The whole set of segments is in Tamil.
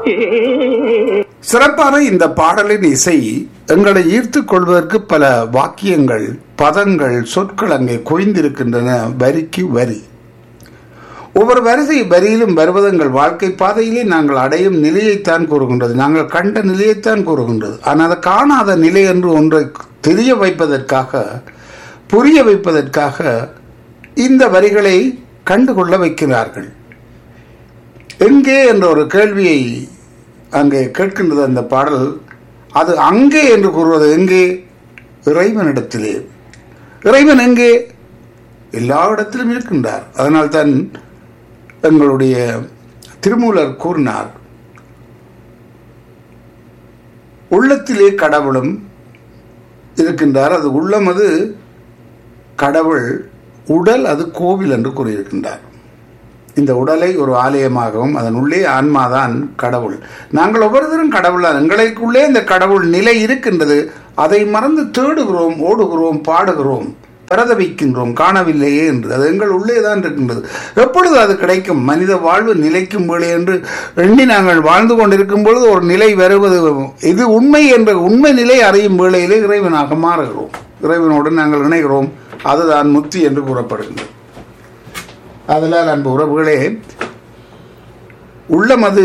சிறப்பான இந்த பாடலின் இசை எங்களை ஈர்த்துக் கொள்வதற்கு பல வாக்கியங்கள் பதங்கள் சொற்கள் அங்கே குவிந்திருக்கின்றன வரிக்கு வரி ஒவ்வொரு வரிசை வரியிலும் வருவதங்கள் வாழ்க்கை பாதையிலே நாங்கள் அடையும் நிலையைத்தான் கூறுகின்றது நாங்கள் கண்ட நிலையைத்தான் கூறுகின்றது ஆனால் அதை காணாத நிலை என்று ஒன்றை தெரிய வைப்பதற்காக புரிய வைப்பதற்காக இந்த வரிகளை கண்டுகொள்ள வைக்கிறார்கள் எங்கே என்ற ஒரு கேள்வியை அங்கே கேட்கின்றது அந்த பாடல் அது அங்கே என்று கூறுவது எங்கே இறைவனிடத்திலே இறைவன் எங்கே எல்லா இடத்திலும் இருக்கின்றார் அதனால்தான் எங்களுடைய திருமூலர் கூறினார் உள்ளத்திலே கடவுளும் இருக்கின்றார் அது உள்ளம் அது கடவுள் உடல் அது கோவில் என்று கூறியிருக்கின்றார் இந்த உடலை ஒரு ஆலயமாகவும் அதன் உள்ளே ஆன்மாதான் கடவுள் நாங்கள் ஒவ்வொருத்தரும் கடவுள் தான் எங்களுக்குள்ளே இந்த கடவுள் நிலை இருக்கின்றது அதை மறந்து தேடுகிறோம் ஓடுகிறோம் பாடுகிறோம் பிரதவிக்கின்றோம் காணவில்லையே என்று அது எங்கள் உள்ளே தான் இருக்கின்றது எப்பொழுது அது கிடைக்கும் மனித வாழ்வு நிலைக்கும் வேலை என்று எண்ணி நாங்கள் வாழ்ந்து கொண்டிருக்கும் பொழுது ஒரு நிலை வருவது இது உண்மை என்ற உண்மை நிலை அறியும் வேளையிலே இறைவனாக மாறுகிறோம் இறைவனோடு நாங்கள் இணைகிறோம் அதுதான் முக்தி என்று கூறப்படுகின்றது அதனால் அன்பு உறவுகளே உள்ளம் அது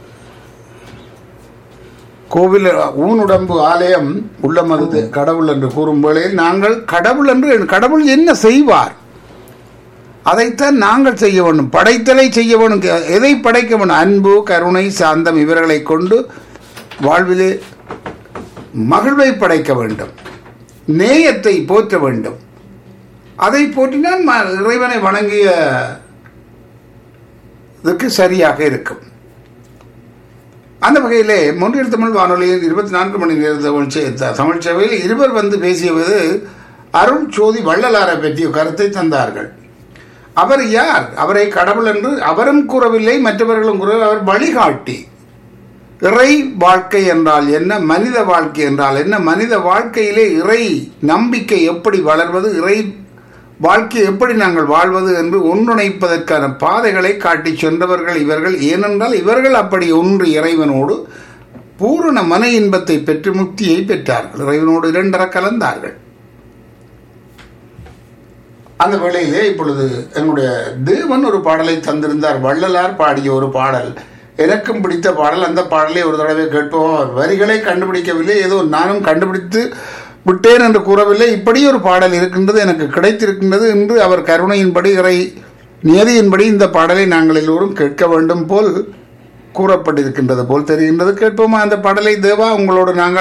கோவில் ஊனுடம்பு ஆலயம் உள்ளம் அது கடவுள் என்று கூறும் வேளையில் நாங்கள் கடவுள் என்று கடவுள் என்ன செய்வார் அதைத்தான் நாங்கள் செய்ய வேண்டும் படைத்தலை செய்ய வேண்டும் எதை படைக்க வேண்டும் அன்பு கருணை சாந்தம் இவர்களை கொண்டு வாழ்விலே மகிழ்வை படைக்க வேண்டும் நேயத்தை போற்ற வேண்டும் அதை போற்றினால் இறைவனை வணங்கிய இதுக்கு சரியாக இருக்கும் அந்த வகையிலே மொன்றியல் தமிழ் வானொலியில் இருபத்தி நான்கு மணி நேர தமிழ் தமிழ் சேவையில் இருவர் வந்து பேசியவது அருண் சோதி வள்ளலாரை பற்றிய கருத்தை தந்தார்கள் அவர் யார் அவரை கடவுள் என்று அவரும் கூறவில்லை மற்றவர்களும் கூற அவர் வழிகாட்டி இறை வாழ்க்கை என்றால் என்ன மனித வாழ்க்கை என்றால் என்ன மனித வாழ்க்கையிலே இறை நம்பிக்கை எப்படி வளர்வது இறை வாழ்க்கையை எப்படி நாங்கள் வாழ்வது என்று ஒன்றிணைப்பதற்கான பாதைகளை காட்டி சென்றவர்கள் இவர்கள் ஏனென்றால் இவர்கள் அப்படி ஒன்று இறைவனோடு பூரண மன இன்பத்தை பெற்று முக்தியை பெற்றார்கள் இறைவனோடு இரண்டர கலந்தார்கள் அந்த வேளையிலே இப்பொழுது என்னுடைய தேவன் ஒரு பாடலை தந்திருந்தார் வள்ளலார் பாடிய ஒரு பாடல் எனக்கும் பிடித்த பாடல் அந்த பாடலை ஒரு தடவை கேட்போம் வரிகளை கண்டுபிடிக்கவில்லை ஏதோ நானும் கண்டுபிடித்து விட்டேன் என்று கூறவில்லை இப்படி ஒரு பாடல் இருக்கின்றது எனக்கு கிடைத்திருக்கின்றது என்று அவர் கருணையின்படி இறை நியதியின்படி இந்த பாடலை நாங்கள் எல்லோரும் கேட்க வேண்டும் போல் கூறப்பட்டிருக்கின்றது போல் தெரிகின்றது கேட்போமா அந்த பாடலை தேவா உங்களோடு நாங்கள்